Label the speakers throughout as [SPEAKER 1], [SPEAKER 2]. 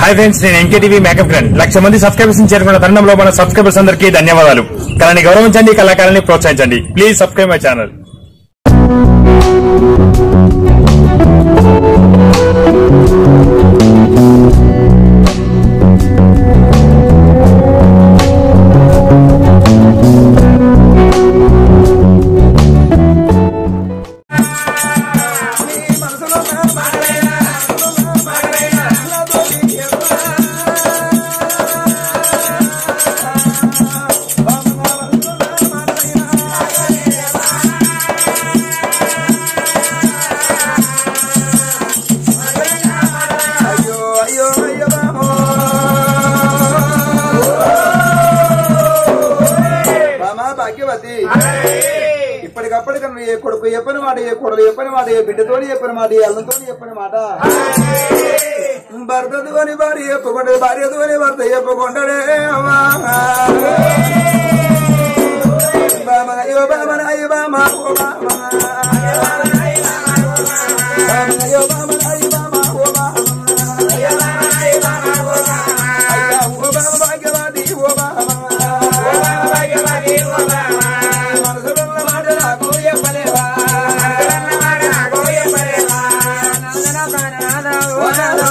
[SPEAKER 1] Hi friends నేను ఎన్కేటీవీ makeup grand లక్ష మంది subscribers చేరుకున్న తరుణంలో మన సబ్స్క్రైబర్స్ అందరికీ ధన్యవాదాలు కళని గౌరవించండి కళాకారాన్ని ప్రోత్సహించండి ప్లీజ్ సబ్స్క్రైబ్ మై ఛానల్
[SPEAKER 2] అయ్యో అయ్యో అయ్యో బామో బామా భాగ్యవతి ఇప్పటికప్పటికన్నా ఏ కొడుకు చెప్పని మాట ఏ కొడుకు చెప్పని మాట ఏ బిడ్డతోని చెప్పని మాట ఏ అల్లంతోని చెప్పని మాట భర్తతోని భార్య చెప్పుకుంటే భార్యతోని భర్త చెప్పుకుంటాడే అమ్మా బామ అయ్యో బామ అయ్యో బామ ఓ బామ అయ్యో బామ అయ్యో బామ ఓ బామ అయ్యా ఓ బామ భాగ్యవతి ఓ బామ మనసులో మాట నాకు చెప్పలేవా ఓ నాదా.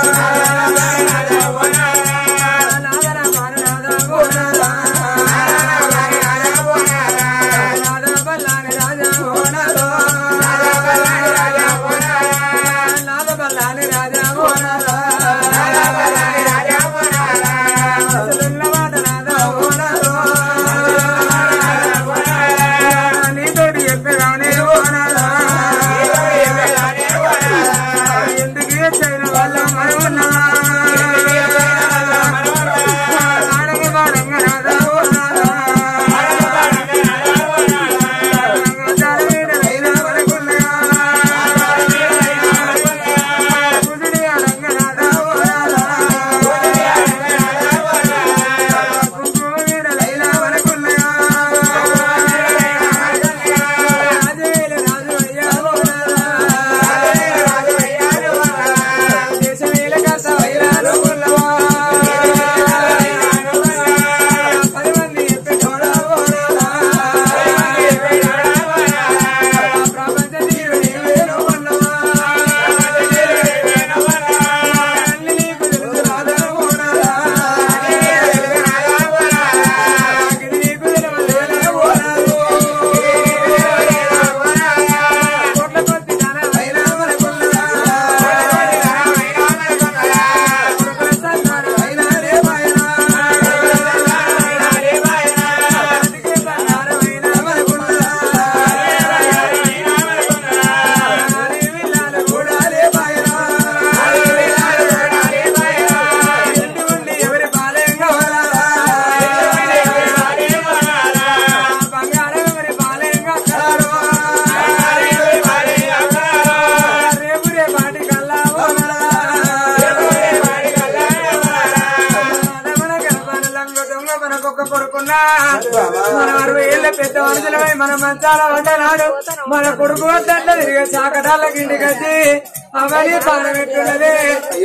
[SPEAKER 3] మన అరవై ఏళ్ళ పెద్ద మనుషులమై మన మంచాల వంటనాడు మన కొడుకు వద్దంట తిరిగే చాకటాలకి ఇంటికి వచ్చి అవని పానం ఎట్టున్నది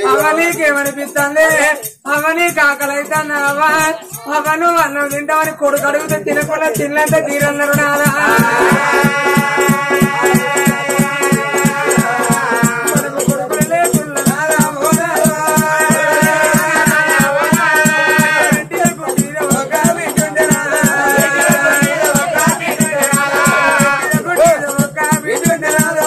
[SPEAKER 3] అవనీకేమనిపిస్తుంది అవని కాకలైతున్నావా అవను అన్నం తింటామని కొడుకు అడిగితే తినకుండా తిన్నంత తీరన్నారు నాదా మనకు కొడుకులు లేకున్నా నాదా మోనాదా. ఇంటికి పుట్టిన ఒక బిడ్డుండే నాదా. పుట్టిన ఒక బిడ్డుండే నాదా.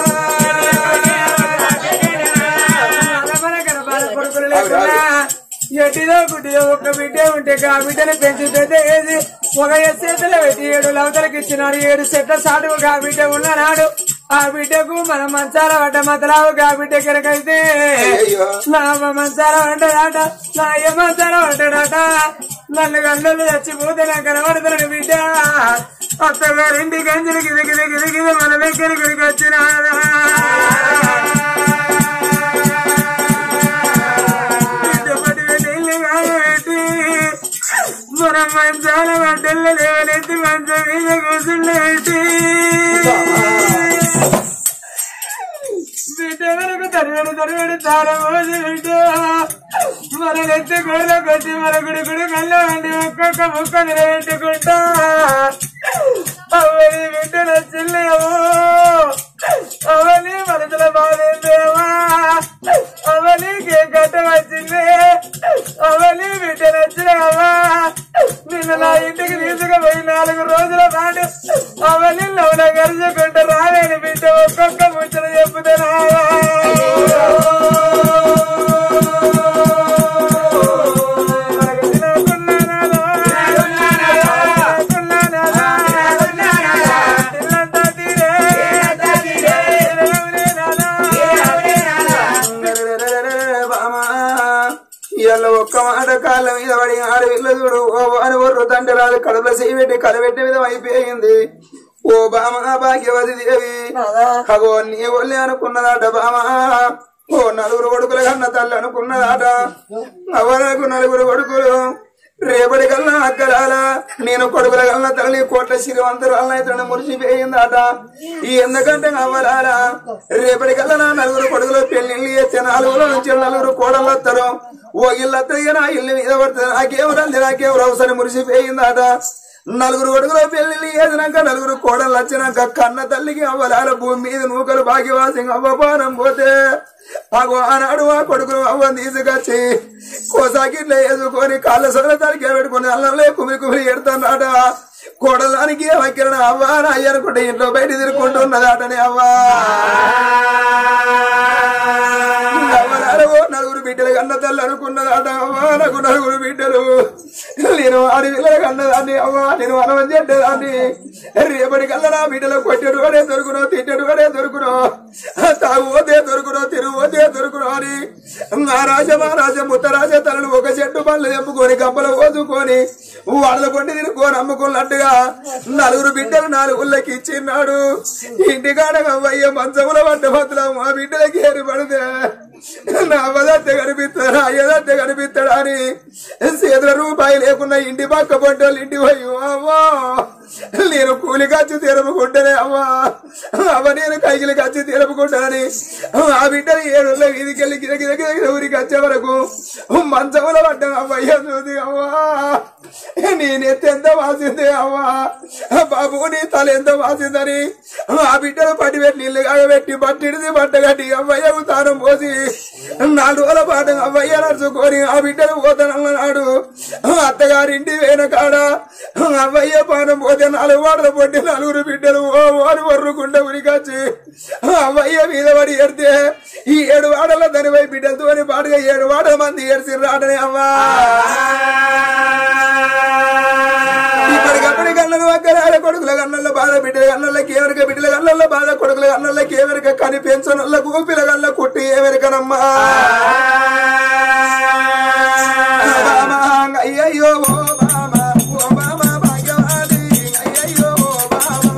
[SPEAKER 3] మన గర్భాల కొడుకులు లేకున్నా ఎట్టిదో గుడ్డిదో ఒక్క బిడ్డ ఉంటే ఆ బిడ్డని పెంచి పెద్ద ఏది ఒక ఎత్తేతల పెట్టి ఏడు లవతలకి ఇచ్చినాడు ఏడు చెట్ల సాటు ఒక బిడ్డ ఉన్ననాడు ఆ బిడ్డకు మన మంచాల పడ్డ మతలావు ఆ బిడ్డ కెరకైతే
[SPEAKER 2] అయ్యో.
[SPEAKER 3] నా అమ్మ మంచాల పడ్డదాట నా అయ్య మంచాల పడ్డాడట నన్ను గంటలు చచ్చిపోతే నాకు కనబడతాడు బిడ్డ అత్తగారు ఇంటి గంజలు గిది గిది గిది గిది మన దగ్గరికి వచ్చినాడా మన మంచాల వడ్డల్ల లేవనెత్తి మంచం మీద కూర్చుండేసి బిడ్డ వరకు తరివేడు తరివేడు చాలా రోజు బిడ్డ మన నెత్తి గోడ కొట్టి మన గుడి గుడి కళ్ళ వండి ఒక్కొక్క ముక్క నిలబెట్టుకుంటా అవని బిడ్డ నచ్చిల్లేవో అవని మనసుల బాధేదేవా అవనికి గట్ట వచ్చింది అవని బిడ్డ నచ్చినావా నిన్న నా ఇంటికి తీసుకుపోయి నాలుగు రోజుల పాటు అవని లవన గరుచుకుంటూ రాలేని బిడ్డ ఒక్కొక్క ముచ్చట చెప్పుతున్నావా
[SPEAKER 2] ఇవాళ ఒక్క మాట కాళ్ళ మీద పడి ఆడవిల్ల చూడు ఓ అని ఒర్రు తండ్రి రాదు కడుపులో చేయి పెట్టి కలబెట్టే విధం అయిపోయింది ఓ బామ భాగ్యవతి దేవి అగో నీ ఒళ్ళే అనుకున్నదాట బామ ఓ నలుగురు కొడుకుల కన్న తల్లి అనుకున్నదాట అవరకు నలుగురు కొడుకులు రేపటి కల్లా అక్కడాల నేను కొడుకుల కల్లా తల్లి కోట్ల శ్రీవంతులు వల్ల ఇతను మురిసిపోయిందట ఈ ఎందుకంటే అవ్వరాల రేపటి కల్లా నా నలుగురు కొడుకులు పెళ్లిళ్ళు చేస్తే నాలుగులో నుంచి నలుగురు కోడలు వస్తారు ఓ ఇల్లు అత్తయ్య నా ఇల్లు మీద పడుతుంది నాకేమరంది నాకేమో అవసరం మురిసిపోయిందట నలుగురు కొడుకులు పెళ్లిళ్ళు చేసినాక నలుగురు కోడలు వచ్చినాక కన్న తల్లికి అవ్వలాల భూమి మీద నూకలు భాగ్యవాసి అవ్వపానం పోతే అగో ఆనాడు ఆ కొడుకులు అవ్వని తీసుకొచ్చి కోసాకిట్ల వేసుకొని కాళ్ళ సొల తడికి పెట్టుకుని అల్లంలో కుమి కుమి ఎడుతున్నాడ కోడలానికి వక్కిరణ అవ్వ అని అయ్యనుకుంటే ఇంట్లో బయట తిరుగుకుంటున్నదాటనే అవ్వా అవ్వనారో నలుగురు బిడ్డలు కన్న తల్లి అనుకున్నదాట అవ్వా నాకు నలుగురు బిడ్డలు నేను అడవిలో కన్నదాన్ని అవ్వా నేను అనవం చెడ్డదాన్ని రేపటి కల్లా నా బిడ్డలు కొట్టెడు వాడే దొరుకునో తిట్టెడు వాడే దొరుకునో తాగుపోతే దొరుకునో తిరుగుపోతే దొరుకునో అని నా రాజ మా రాజ ముత్తరాజ తనను ఒక చెట్టు పళ్ళు తెంపుకొని గంపలు పోదుకొని వాళ్ళ పొండి తినుకొని అమ్ముకున్నట్టుగా నలుగురు బిడ్డలు నాలుగుళ్ళకి ఇచ్చిన్నాడు ఇంటికాడ అయ్యే మంచముల పడ్డ మధ్యలో మా బిడ్డలకి ఏరి పడితే నా అవ్వదత్తే కనిపిస్తాడు అయ్యదత్తే కనిపిస్తాడు అని చేతుల రూపాయి లేకుండా ఇంటి పక్క పొట్టోళ్ళు ఇంటి పోయి అవ్వా నేను కూలి ఖర్చు తీరపుకుంటేనే అవ్వా అవ్వ నేను కైకిలి ఖర్చు తీరపుకుంటానని ఆ బిడ్డలు ఏడులో వీధికెళ్ళి గిరగి దగ్గర ఊరికి వచ్చే వరకు మంచముల పడ్డా అవ్వయ్య చూసి అవ్వా నేను ఎత్త ఎంత వాసింది అవ్వా బాబు నీ తల ఎంత వాసిందని ఆ బిడ్డలు పట్టి పెట్టి నీళ్ళు కాగబెట్టి పట్టిడిది బట్ట కట్టి అవ్వయ్యకు తానం పోసి నాలుగు రోజుల పాటు అవ్వయ్య నడుచుకొని ఆ బిడ్డలు పోతానన్నాడు అత్తగారింటి వేన కాడ అవ్వయ్య పానం పోతే నాలుగు వాడల పొట్టి నలుగురు బిడ్డలు ఓ ఓని వర్రుకుంటే ఉరికొచ్చి అవ్వయ్య మీద పడి ఎడితే ఈ ఏడు వాడల దానిపై బిడ్డలతో పాటుగా ఏడు వాడల మంది ఏడ్చి రాడని అవ్వా ఇప్పటికప్పటి కన్నలు అక్కరాల కొడుకుల కన్నల బాధ బిడ్డల కన్నల కేవరిక బిడ్డల కన్నల బాధ కొడుకుల కన్నల కేవరిక కని పెంచనుల్ల కూపిల కన్న కుట్టి ఏవరికనమ్మా బామా, అయ్యయ్యో ఓ బామా, ఓ బామా భాగ్యవాది, అయ్యయ్యో ఓ బామా.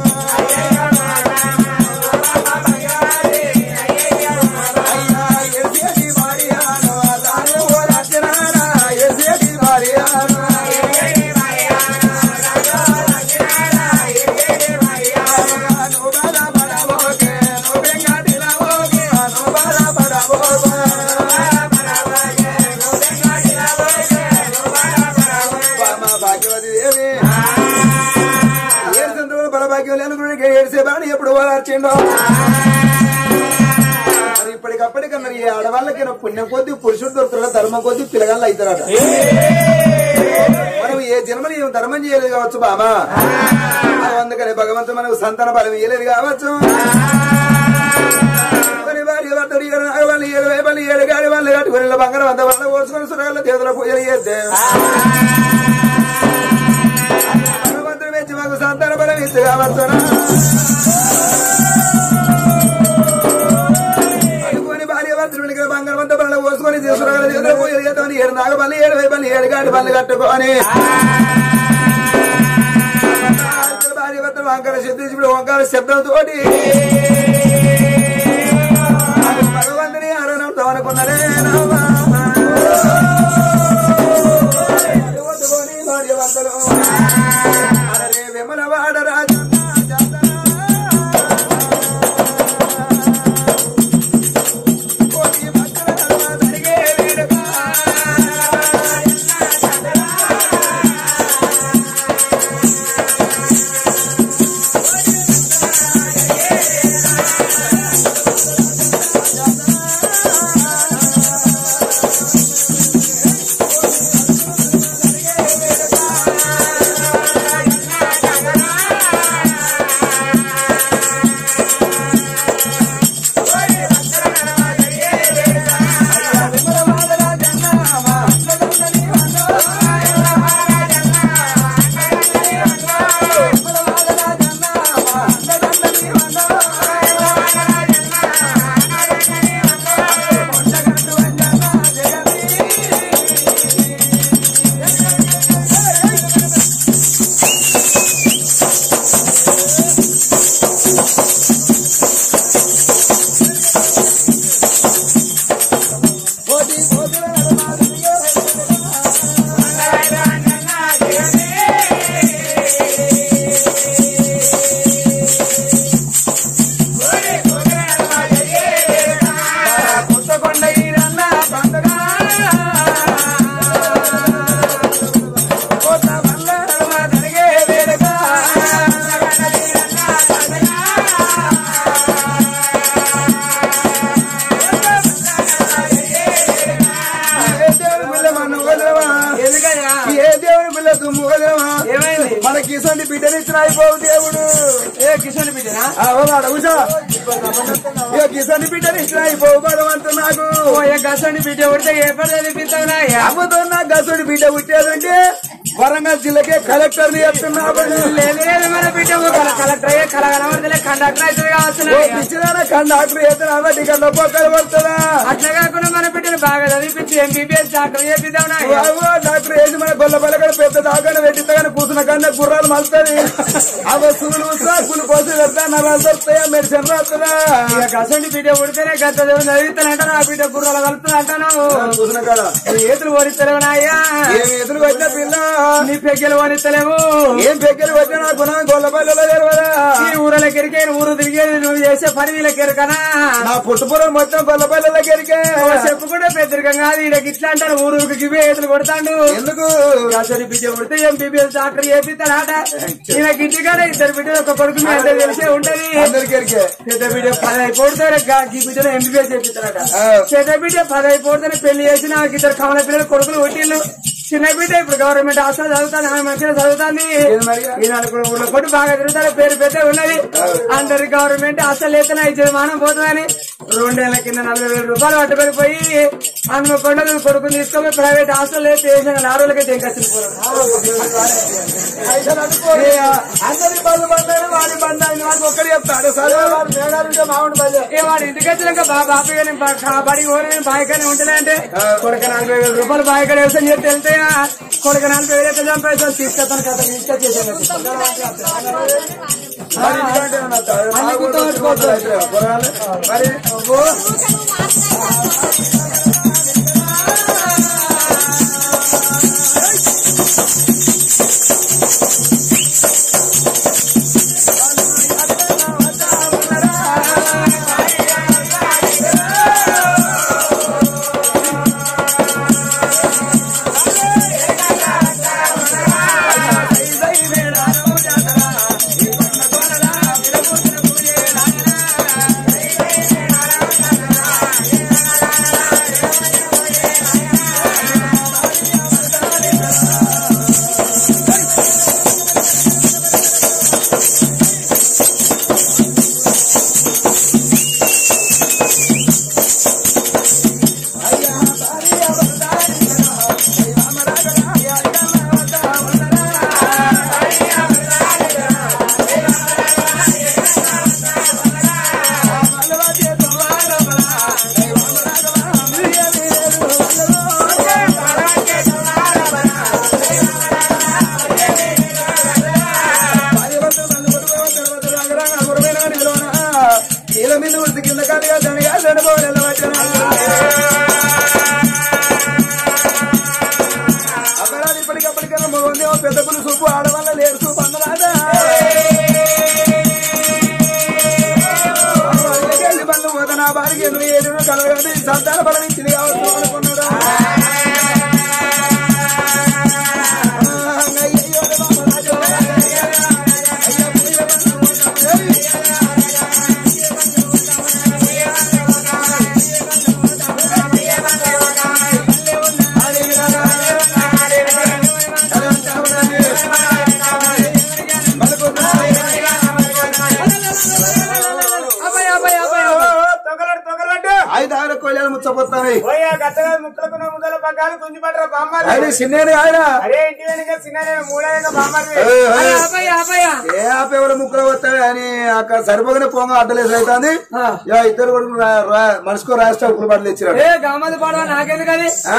[SPEAKER 2] అయ్యా, ఎసేటి వారియాను, తాను ఓ రచనానా, ఎసేటి వారియాను. నువ్వు బాధపడబోకే, నువ్వు బెంగటిలబోకే, నువ్వు బాధపడబోకే. బామా భాగ్యవతి దేవి ఏడు సంతలో బలభాగ్యం లేనుకునే ఏడిసే బాణి ఎప్పుడు ఓదార్చిండో మరి ఇప్పటికప్పటికన్నా ఈ ఆడవాళ్ళకి పుణ్యం కొద్ది పురుషుడు దొరుకుతున్న ధర్మం కొద్ది పిల్లగాళ్ళు అవుతారట మనం ఏ జన్మలు ఏం ధర్మం చేయలేదు కావచ్చు బామా అందుకని భగవంతుడు మనకు సంతాన బలం ఇయ్యలేదు కావచ్చు మరి భార్య భర్తలు ఏడు నాగవాళ్ళు ఏడు వేపలు ఏడు గాడి వాళ్ళు కట్టుకుని ఇలా బంగారం అంత వాళ్ళ కోసుకొని సురాళ్ళ చేతుల పూజలు చేస్తే భగవంతుడు మెచ్చి మాకు సంతాన బలం ఇచ్చు కావచ్చు అనుకోని భార్య భర్తలు ఇక్కడ బంగారం అంతా వాళ్ళ కోసుకొని సురాళ్ళ చేతుల పూజలు చేస్తామని ఏడు నాగబల్లి ఏడు వేపలు ఏడు గాడి వాళ్ళు కట్టుకొని భార్య భర్తలు వంకర శబ్దించుడు వంకర శబ్దంతోటి భగవంతుని అరణంతో అనుకున్నదే నామా. వద్దుకొని భార్యవంతులు. అరరే విమలవాడ రాజన్న జాతర. కోటి భక్తుల నడుమ జరిగే వేడుక. గిసండి బిడ్డని ఇచ్చిన అయిపోవు దేవుడు
[SPEAKER 3] ఏ కిషన్ బిడ్డనా
[SPEAKER 2] అవగాడు ఉషా ఇక గిసండి బిడ్డని ఇచ్చిన అయిపోవు భగవంతు నాకు
[SPEAKER 3] ఓ ఏ గసండి బిడ్డ ఉడితే ఏ పని చదివిస్తావునా
[SPEAKER 2] అమ్మతో నా గసుడి బిడ్డ పుట్టేదంటే వరంగల్ జిల్లాకే కలెక్టర్ ని చెప్తున్నావు
[SPEAKER 3] లేదు లేదు మన బిడ్డ ఒక కలెక్టర్ అయ్యే కళ కనబడతలే కండక్టర్ అయితే కావచ్చు
[SPEAKER 2] పిచ్చిదాన కండక్టర్ అయితే కాబట్టి ఇక్కడ పొక్కలు పడుతుందా
[SPEAKER 3] అట్లా కాకుండా మన బిడ్డను బాగా చదివించి ఎంబీబీఎస్ డాక్టర్ చేపిద్దాం
[SPEAKER 2] బాబు డాక్టర్ ఏది మన గొల్ల పలకడ పెద్ద దాకా పెట్టిందని కూర్చున్న కన్నా గుర్రాలు మలుతుంది ఆ వస్తువులు సాకులు పోసి పెడతా నరాలు వస్తాయా మెడిసిన్ రాస్తుందా
[SPEAKER 3] ఇక గసండి బిడ్డ ఉడితేనే గత దేవుడు చదివిస్తానంట నా బిడ్డ గుర్రాలు కలుపుతుంది అంటాను
[SPEAKER 2] కూర్చున్న కాడ
[SPEAKER 3] ఏతులు ఓడిస్తలేవు నాయ్యా
[SPEAKER 2] ఏం ఎదురు వచ్చిన పిల్ల
[SPEAKER 3] నీ పెగ్గలు ఓడిస్తలేవు
[SPEAKER 2] ఏం పెక్కలు వచ్చిన నా గుణం గొల్ల పల్లెలో తెలవదా
[SPEAKER 3] ఈ ఊరల కెరికే ఊరు తిరిగేది నువ్వు చేసే పని వీళ్ళ కెరకనా
[SPEAKER 2] నా పుట్టుపురం మొత్తం గొల్ల పల్లెలో గెరికే
[SPEAKER 3] చెప్పుకుంటే పెద్దరికం కాదు ఈడకి ఇట్లా అంటారు ఊరుకి గివే ఏతులు కొడతాడు
[SPEAKER 2] ఎందుకు
[SPEAKER 3] అసలు బిడ్డ ఉడితే ఎంబీబీఎస్ డాక్టర్ చేపిస్తాడాట ఈయన ఇంటికాడే ఇద్దరు బిడ్డలు ఒక కొడుకు మీ అందరు తెలిసే ఉంటది
[SPEAKER 2] అందరికి ఎరికే
[SPEAKER 3] పెద్ద బిడ్డ పది అయిపోతారు ఈ బిడ్డను ఎంబీబీఎస్ చేపిస్తాడట
[SPEAKER 2] ఆ.
[SPEAKER 3] పెద్ద బిడ్డ పది అయిపోతారు పెళ్లి చేసి నాకు ఇద్దరు కమల పిల్లలు కొడుకులు పుట్టిండు చిన్న బిడ్డ ఇప్పుడు గవర్నమెంట్ హాస్టల్ చదువుతాను ఆమె మంచిగా చదువుతాంది
[SPEAKER 2] మరి?
[SPEAKER 3] ఈనాడు కూడా ఊళ్ళో కొట్టు బాగా తిరుగుతారు పేరు పెద్ద ఉన్నది అందరి గవర్నమెంట్ హాస్టల్ అయితే ఇచ్చేది మానం పోతుందని రెండేళ్ల కింద నలభై వేల రూపాయలు పట్టుబడిపోయి హనుమకొండ కొడుకుని తీసుకొని ప్రైవేట్ హాస్టల్ అయితే వేసిన నాలుగులకి తెంకొచ్చింది
[SPEAKER 2] అందరి బంధు బంధాలు వాడి బంధాలు వాడికి ఒక్కడు చెప్తాడు చదువు వాడు మేడాలు ఉంటే మామిడి బంధు
[SPEAKER 3] ఏ వాడు ఇంటికి వచ్చినాక బా బాపయ్య నేను బా- కా- బడికి పోయి నేను బాయికానే ఉంటున్నా అంటే కొడుక నలభై వేల రూపాయలు బాయికాడ వ్యవసాయం చేస్తే వెళ్తే కొడుక నలభై వేలు అయితే చంపేస్తాను తీసుకొస్తాను కదా తీసుకొచ్చేసాను
[SPEAKER 2] మరి ఇంటికంటే ఏమన్నా వస్తాడు?
[SPEAKER 3] అన్ని గుర్తుపెట్టుకోవద్దు.
[SPEAKER 2] పొరగాళ్ళు. మరి నీల మీద ఉడికి కింద కాదుగా దండగా దండబోలు వచ్చిన అపరాధి ఇప్పటికప్పటికైనా మగొంది పెద్ద పులు సూపు ఆడవాళ్ళ లేరు సూపు అందరాదా వెళ్ళి బండ్లు పోతే నా భార్య ఎదురు ఏడు కలగదు సంతాన బలం ఇచ్చింది కావచ్చు అనుకున్నాడా అయ్యయ్యో బాబా రాజు. అయ్యో, అయ్యో,
[SPEAKER 3] అబ్బాయి అబ్బాయి అబ్బాయి తొగలడు తొగలడు
[SPEAKER 2] ఐదు ఆరు కోళ్ళ ముచ్చపోతాయి
[SPEAKER 3] పోయా గట్టగా ముక్కలకు ముద్దల పగ్గాలు కుంచి పట్టరా బామ్మారి
[SPEAKER 2] ఆయన చిన్న ఆయన
[SPEAKER 3] అరే ఇంటి వెనుక చిన్న మూడేళ్ళ బామ్మారి
[SPEAKER 2] ఏ, ఏ.
[SPEAKER 3] అబ్బాయి అబ్బాయి
[SPEAKER 2] ఏ ఆపేవాడు ముక్కలు వస్తాయి అని అక్కడ సరిపోగానే పోగా అడ్డలేసి అవుతుంది ఇక ఇద్దరు కూడా మనసుకో రాష్ట్ర ఉప్పులు బట్టలు ఇచ్చినాడు
[SPEAKER 3] ఏ గమ్మది పడవ నాకెందుకు అది
[SPEAKER 2] ఆ.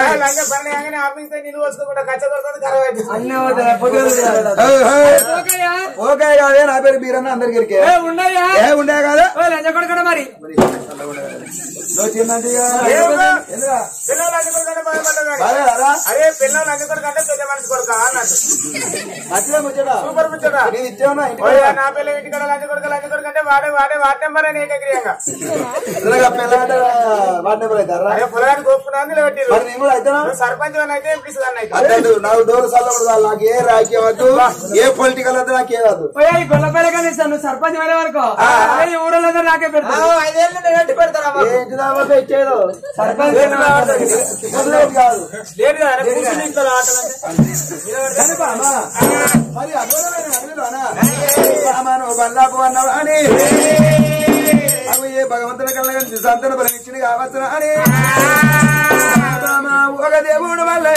[SPEAKER 3] అన్నీ అవుతాయి, పొద్దున అవుతాయి.
[SPEAKER 2] ఏ, ఏ.
[SPEAKER 3] ఓకేయా?
[SPEAKER 2] ఓకే కాదే నా పేరు బీరన్న అందరికి ఇరికే.
[SPEAKER 3] ఏ ఉన్నాయా
[SPEAKER 2] ఏ ఉండే కాదా
[SPEAKER 3] ఓ లంజ కొడుకుడు మరి
[SPEAKER 2] నువ్వు చిన్నంటి
[SPEAKER 3] ఏముంది?
[SPEAKER 2] ఎందురా
[SPEAKER 3] పిల్లలు లంజ కొడుకు భయపడ్డాడు
[SPEAKER 2] బాగా రా
[SPEAKER 3] అరే పిల్లలు లంజ కొడుకు అంటే పెద్ద మనిషి కొడుకు అన్నట్టు
[SPEAKER 2] అట్లే ముచ్చట
[SPEAKER 3] సూపర్ ముచ్చట
[SPEAKER 2] నేను ఇచ్చావునా
[SPEAKER 3] ఓయ్, నా పిల్ల ఇంటికాడ లంజ కొడుకు లంజ కొడుకు అంటే వాడే వాడే వాటి నెంబర్ అని ఏకగ్రీయంగా
[SPEAKER 2] ఇలాగ పిల్లాడ వాటి నెంబర్ అవుతారా
[SPEAKER 3] అదే పొలాన్ని కోపుకున్నాను నిలబెట్టిరు
[SPEAKER 2] మరి నేను కూడా అవుతానా
[SPEAKER 3] సర్పంచ్ అని అయితే ఎంపీసీ అని అయితే
[SPEAKER 2] అతడు నాకు డోర్ సల్లబడదు నాకు ఏ రాజకీయం వద్దు ఏ పొలిటికల్ వద్దు నాకే వద్దు
[SPEAKER 3] పోయి గొల్లపల్లి కానీ నువ్వు సర్పంచ్ వేరే వరకు ఈ ఊళ్ళో నాకే పెడతావు ఐదేళ్ళు నిలబెట్టి పెడతారా
[SPEAKER 2] ఏంటి దాకా ఇచ్చేదో
[SPEAKER 3] సర్పంచ్
[SPEAKER 2] వదిలేదు కాదు
[SPEAKER 3] లేదు కదా కూర్చుని ఇక్కడ ఆటలు
[SPEAKER 2] కానీ బామా, మరి అఘోరమైన అడవిలోనా? బామాను బల్లాపు అన్నావు అని అవి ఏ భగవంతుని కళ్ళ కలిసి సంతన బలిచ్చింది కావచ్చు అని బామా, ఒక దేవుడు వల్ల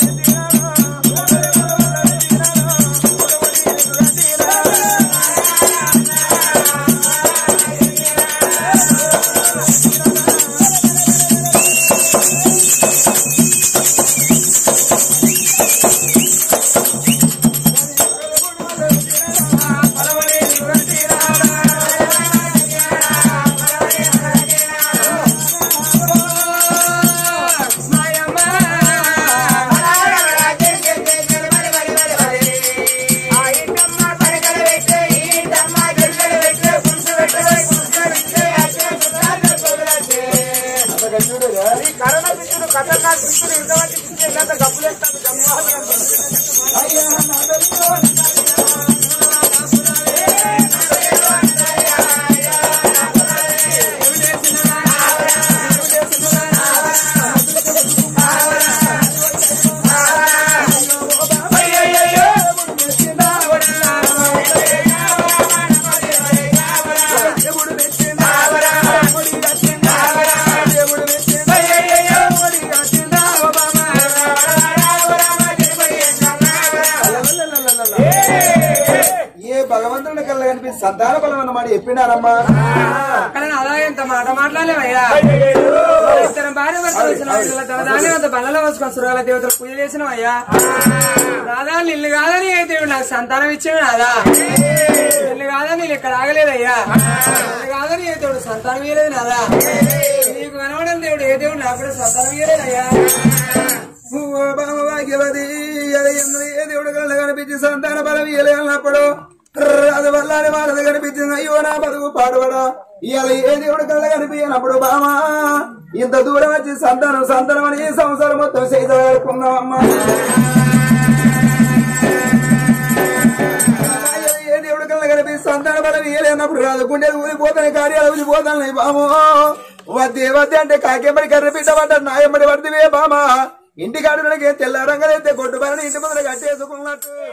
[SPEAKER 2] కరోనా పిచ్చుడు కథగా పిచ్చుడు ఇంతమంది పిచ్చుడు ఎంత గప్పులేస్తాను ఏ భగవంతుని కళ్ళ కనిపిస్తుంది సంతాన బలం అన్నమాట చెప్పినారమ్మా
[SPEAKER 3] కానీ అలాగే ఇంత మాట మాట్లాడలేవయ్యా ఇద్దరం భార్య భర్త వచ్చిన వాళ్ళ తలదాన్ని అంత బలలో వేసుకొని సురగల దేవతలు పూజ చేసినవయ్యా రాదా నిల్లు కాదని ఏ దేవుడు నాకు సంతానం ఇచ్చాడు రాదా నిల్లు కాదని నేను ఇక్కడ ఆగలేదయ్యా నిల్లు కాదని ఏ దేవుడు సంతానం ఇయ్యలేదు నాదా నీకు కనబడని దేవుడు ఏ దేవుడు నాకు కూడా సంతానం ఇయ్యలేదయ్యా
[SPEAKER 2] ఓ భాగ్యవతి అది ఎన్నో ఏ దేవుడు కళ్ళ కనిపించి సంతాన బలం ఇయ్యలేనప్పుడు అది వల్లని వాళ్ళది కనిపించింది అయ్యో నా బతుకు పాడుబడా ఇవాళ ఏ దేవుడు కళ్ళ కనిపించినప్పుడు బామా ఇంత దూరం వచ్చి సంతానం సంతానం అని ఈ సంవత్సరం మొత్తం చేయదలుచుకున్నామమ్మా ఏ దేవుడు కళ్ళ కనిపించి సంతాన బలం ఇయ్యలేనప్పుడు రాదు గుండెలు ఊదిపోతాయి కార్యాలు ఊదిపోతాయి బామో వద్దే వద్దే అంటే కాకెంబడి కర్ర బిడ్డ పడ్డ నాయమ్మడి పడితే బామా ఇంటి కాడు తెల్ల రంగలైతే కొట్టు పని ఇంటి ముందర కట్టేసుకున్నట్టు